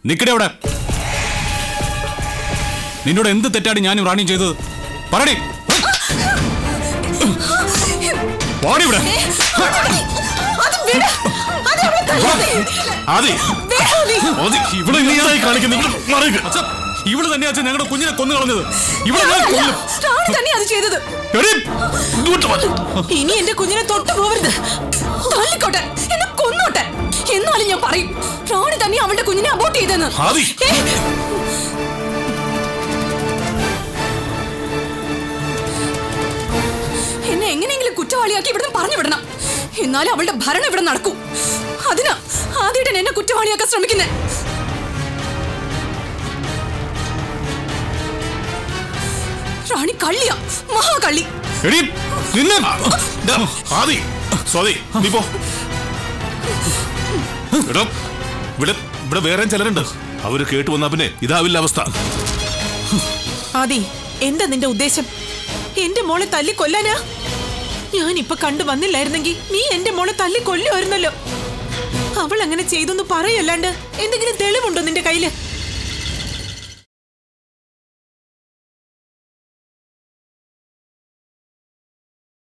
നിക്കടെ അവിടെ നിന്നോട് എന്ത് തെറ്റാണ് ഞാനും റാണിയും ചെയ്തത് പറയണേ പാടി ഇവിടെ അത് വിട്. അത് അവളെ തല്ലാതെ. ആദി വേഗം നീ. ആദി ഇവിടെ നീയായി കാണിക്കുന്നു ഇവിടെ മറിയുക അച്ഛാ ഇവള് തന്നെയാ അച്ഛൻ ഞങ്ങളുടെ കുഞ്ഞിനെ കൊന്നു കളഞ്ഞത് ഇവിടെ ഞാൻ കൊല്ലും റാണി തന്നെ അത് ചെയ്തത് എടീ, ഇങ്ങോട്ട് വാ. ഇനി എന്റെ കുഞ്ഞിനെ തൊട്ടു പോവരുത് തള്ളിക്കോട്ടെ എന്നെ കൊന്നോട്ടെ എന്നാലും ഞാൻ പറയും റാണി തന്നെ അവളുടെ കുഞ്ഞിനെ അബോട്ട് ചെയ്തെന്ന് ആദി. ഏ, എന്നെ എങ്ങനെയെങ്കിലും കുറ്റവാളിയാക്കി ഇവിടുന്ന് പറഞ്ഞു വിടണം എന്നാലും അവളുടെ ഭരണം ഇവിടെ നടക്കൂ അതിനാ ആദ്യമായിട്ട് എന്നെ കുറ്റവാളിയാക്കാൻ ശ്രമിക്കുന്നേ റാണി കള്ളിയാ മഹാകള്ളി എടീ, നിന്നെ ദാ, ആദി സ്വാതി നീ പോ എടോ ഇവിടെ ഇവിടെ വേറെ ചിലരുണ്ട് അവര് കേട്ടു വന്നാ പിന്നെ ഇതാവില്ല അവസ്ഥ ആദി എന്താ നിന്റെ ഉദ്ദേശം എന്റെ മോളെ തല്ലി കൊല്ലാനാ ഞാൻ ഇപ്പൊ കണ്ടു വന്നില്ലായിരുന്നെങ്കിൽ നീ എന്റെ മോളെ തല്ലി കൊല്ലുമായിരുന്നല്ലോ അവൾ അങ്ങനെ ചെയ്തൊന്ന് പറയല്ലാണ്ട് എന്തെങ്കിലും തെളിവുണ്ടോ നിന്റെ കയ്യില്